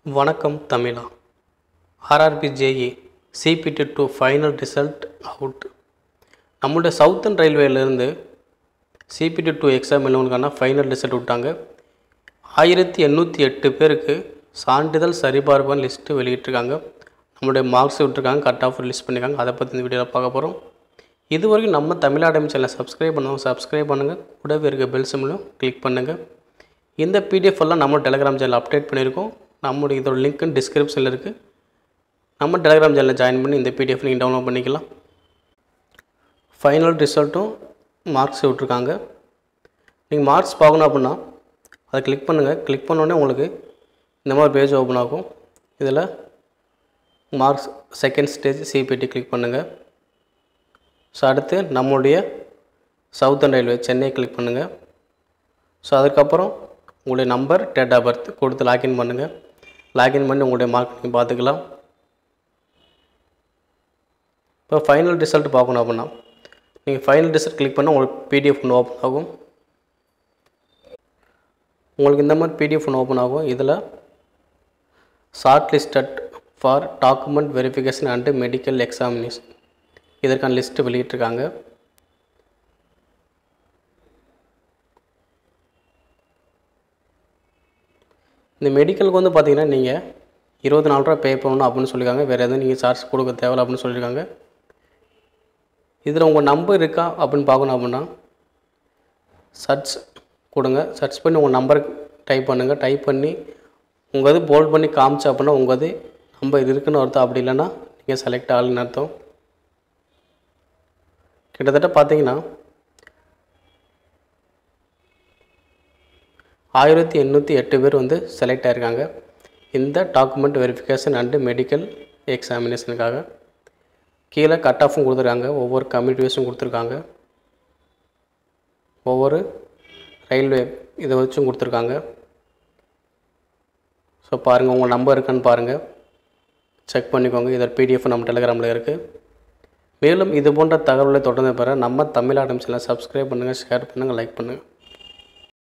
வணக்கம் தமிழா RRB JE CBT two final result out நம்மளுடைய சவுத்தன் ரயில்வேலேருந்து சிபிடி டூ எக்ஸாம் எழுவனுக்கான ஃபைனல் ரிசல்ட் விட்டாங்க ஆயிரத்தி எண்ணூற்றி எட்டு பேருக்கு சான்றிதழ் சரிபார்ப்பான லிஸ்ட்டு வெளியிட்டிருக்காங்க நம்மளுடைய மார்க்ஸ் விட்டுருக்காங்க கட் ஆஃப் ரிலீஸ் பண்ணியிருக்காங்க அதை பற்றி இந்த வீடியோவில் பார்க்க போகிறோம் இது வரைக்கும் நம்ம தமிழ்நாடு சேனலை சப்ஸ்கிரைப் பண்ணுவோம் சப்ஸ்கிரைப் பண்ணுங்கள் கூடவே இருக்க பெல் சிம்லையும் கிளிக் பண்ணுங்கள் இந்த பிடிஎஃப் எல்லாம் நம்ம டெலிகிராம் சேனல் அப்டேட் பண்ணியிருக்கோம் நம்மளுடைய இதோட லிங்க் டிஸ்கிரிப்ஷனில் இருக்குது நம்ம டெலிகிராம் சேனலில் ஜாயின் பண்ணி இந்த பிடிஎஃப் நீங்கள் டவுன்லோட் பண்ணிக்கலாம் ஃபைனல் ரிசல்ட்டும் மார்க்ஸ் விட்ருக்காங்க நீங்கள் மார்க்ஸ் பார்க்கணும் அப்படின்னா அதை கிளிக் பண்ணுங்கள் கிளிக் பண்ணோடனே உங்களுக்கு இந்த மாதிரி பேஜ் ஓப்பன் ஆகும் இதில் marks second stage CBT click பண்ணுங்கள் ஸோ அடுத்து நம்மளுடைய சவுத்தன் ரயில்வே சென்னை கிளிக் பண்ணுங்கள் ஸோ அதுக்கப்புறம் உங்களுடைய நம்பர் டேட் ஆஃப் பர்த் கொடுத்து லாகின் பண்ணுங்கள் லாகின் பண்ணி உங்களுடைய மார்க் நீங்கள் பார்த்துக்கலாம் இப்போ ஃபைனல் ரிசல்ட் பார்க்கணும் அப்படின்னா நீங்கள் ஃபைனல் ரிசல்ட் கிளிக் பண்ணால் உங்களுக்கு பிடிஎஃப் ஒன்று ஓப்பன் ஆகும் உங்களுக்கு இந்த மாதிரி பிடிஎஃப் ஒன்று ஓப்பன் ஆகும் இதில் shortlisted for document verification and medical examination இதற்கான லிஸ்ட்டு வெளியிட்டிருக்காங்க இந்த மெடிக்கலுக்கு வந்து பார்த்தீங்கன்னா நீங்கள் இருபத்தி நாலு ரூபா பே பண்ணணும் அப்படின்னு சொல்லியிருக்காங்க வேறு எதுவும் நீங்கள் சார்ஜ் கொடுக்க தேவையில்ல அப்படின்னு சொல்லியிருக்காங்க இதில் உங்கள் நம்பர் இருக்கா அப்படின்னு பார்க்கணும் அப்படின்னா சர்ச் கொடுங்க சர்ச் பண்ணி உங்கள் நம்பர் டைப் பண்ணுங்கள் டைப் பண்ணி உங்கள் இது போல்ட் பண்ணி காமிச்சு அப்படின்னா உங்கள் இது நம்பர் இருக்குன்னு அர்த்தம் அப்படி இல்லைன்னா நீங்கள் செலக்ட் ஆளுன்னு அர்த்தம் கிட்டத்தட்ட பார்த்தீங்கன்னா ஆயிரத்தி எண்ணூற்றி எட்டு பேர் வந்து செலக்ட் ஆகிருக்காங்க இந்த டாக்குமெண்ட் வெரிஃபிகேஷன் அண்டு மெடிக்கல் எக்ஸாமினேஷனுக்காக கீழே கட் ஆஃபும் கொடுத்துருக்காங்க ஒவ்வொரு கம்யூனிட்டி வைஸும் கொடுத்துருக்காங்க ஒவ்வொரு ரயில்வே இதை வச்சும் கொடுத்துருக்காங்க ஸோ பாருங்கள் உங்கள் நம்பர் இருக்கான்னு பாருங்கள் செக் பண்ணிக்கோங்க இதோட பிடிஎஃப் நம்ம டெலிகிராமில் இருக்குது மேலும் இது போன்ற தகவலை தொடர்ந்து பெற நம்ம தமிழ் ஆடம் சேனலை சப்ஸ்கிரைப் பண்ணுங்கள் ஷேர் பண்ணுங்கள் லைக் பண்ணுங்கள்